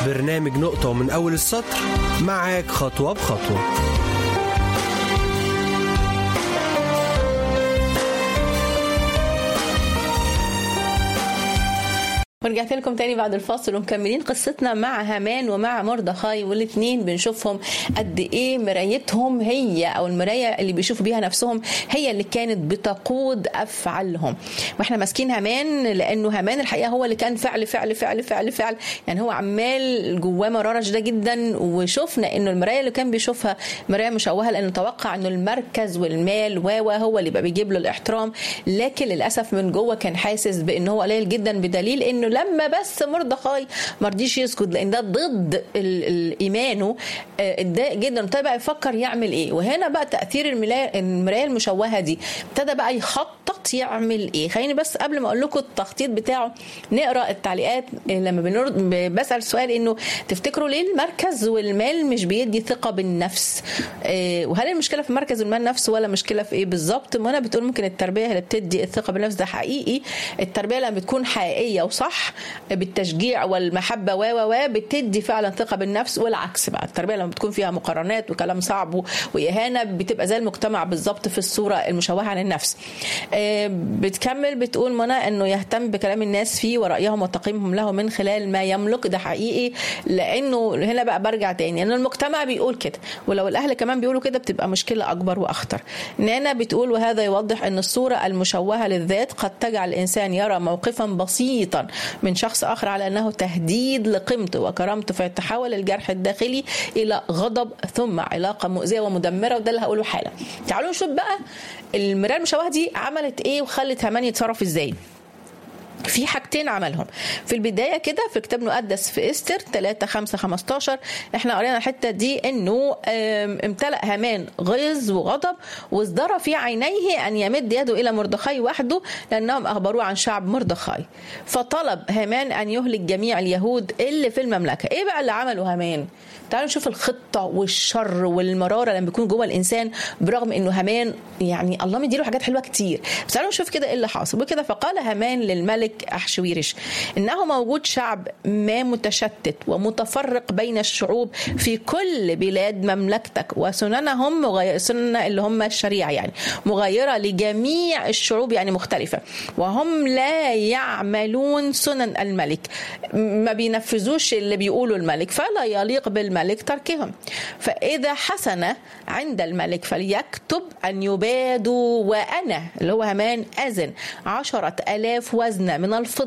برنامج نقطة ومن أول السطر معاك خطوة بخطوة ورجعت لكم تاني بعد الفاصل ومكملين قصتنا مع هامان ومع مردخاي والاثنين بنشوفهم قد ايه مرايتهم هي او المرايه اللي بيشوفوا بيها نفسهم هي اللي كانت بتقود افعالهم واحنا ماسكين هامان لانه هامان الحقيقه هو اللي كان فعل فعل فعل فعل فعل يعني هو عمال جواه مراره شديده جدا وشفنا انه المرايه اللي كان بيشوفها مرايه مشوهه لانه توقع انه المركز والمال و هو اللي بقى بيجيب له الاحترام لكن للاسف من جوه كان حاسس بان هو قليل جدا بدليل انه لما بس مردخاي ما رضيش يسجد لان ده ضد ال- ال- ايمانه آه، اتضايق جدا ابتدى بقى يفكر يعمل ايه وهنا بقى تاثير الملاية- المرايه المشوهه دي ابتدى بقى يخطط يعمل ايه خليني بس قبل ما اقول لكم التخطيط بتاعه نقرا التعليقات آه، لما بنرد ب- بسال سؤال انه تفتكروا ليه المركز والمال مش بيدي ثقه بالنفس آه، وهل المشكله في المركز والمال نفسه ولا مشكله في ايه بالظبط منى بتقول ممكن التربيه هي اللي بتدي الثقه بالنفس ده حقيقي التربيه لما بتكون حقيقيه وصح بالتشجيع والمحبه و و و بتدي فعلا ثقه بالنفس والعكس بقى التربيه لما بتكون فيها مقارنات وكلام صعب و- واهانه بتبقى زي المجتمع بالظبط في الصوره المشوهه عن النفس آه، بتكمل بتقول منى انه يهتم بكلام الناس فيه ورايهم وتقييمهم له من خلال ما يملك ده حقيقي لانه هنا بقى برجع تاني ان المجتمع بيقول كده ولو الاهل كمان بيقولوا كده بتبقى مشكله اكبر واخطر نانا بتقول وهذا يوضح ان الصوره المشوهه للذات قد تجعل الانسان يرى موقفا بسيطا من شخص اخر على انه تهديد لقيمته وكرامته فيتحول الجرح الداخلي الى غضب ثم علاقه مؤذيه ومدمره وده اللي هقوله حالا تعالوا نشوف بقى المرايه المشوهه دي عملت ايه وخلت هامان يتصرف ازاي في حاجتين عملهم في البدايه كده في كتاب مقدس في استر 3 5 15 احنا قرينا الحته دي انه آم، امتلأ هامان غيظ وغضب وازدرى في عينيه ان يمد يده الى مردخاي وحده لانهم اخبروه عن شعب مردخاي فطلب هامان ان يهلك جميع اليهود اللي في المملكه ايه بقى اللي عمله هامان تعالوا نشوف الخطه والشر والمراره لما بيكون جوه الانسان برغم انه هامان يعني الله مديله حاجات حلوه كتير بس تعالوا نشوف كده ايه اللي حاصل وكده فقال هامان للملك احشويرش انه موجود شعب ما متشتت ومتفرق بين الشعوب في كل بلاد مملكتك وسننهم مغير سنن اللي هم الشريعه يعني مغايره لجميع الشعوب يعني مختلفه وهم لا يعملون سنن الملك ما بينفذوش اللي بيقوله الملك فلا يليق بالملك تركهم فإذا حسن عند الملك فليكتب أن يبادوا وأنا اللي هو همان أذن عشرة ألاف وزنة من الفضة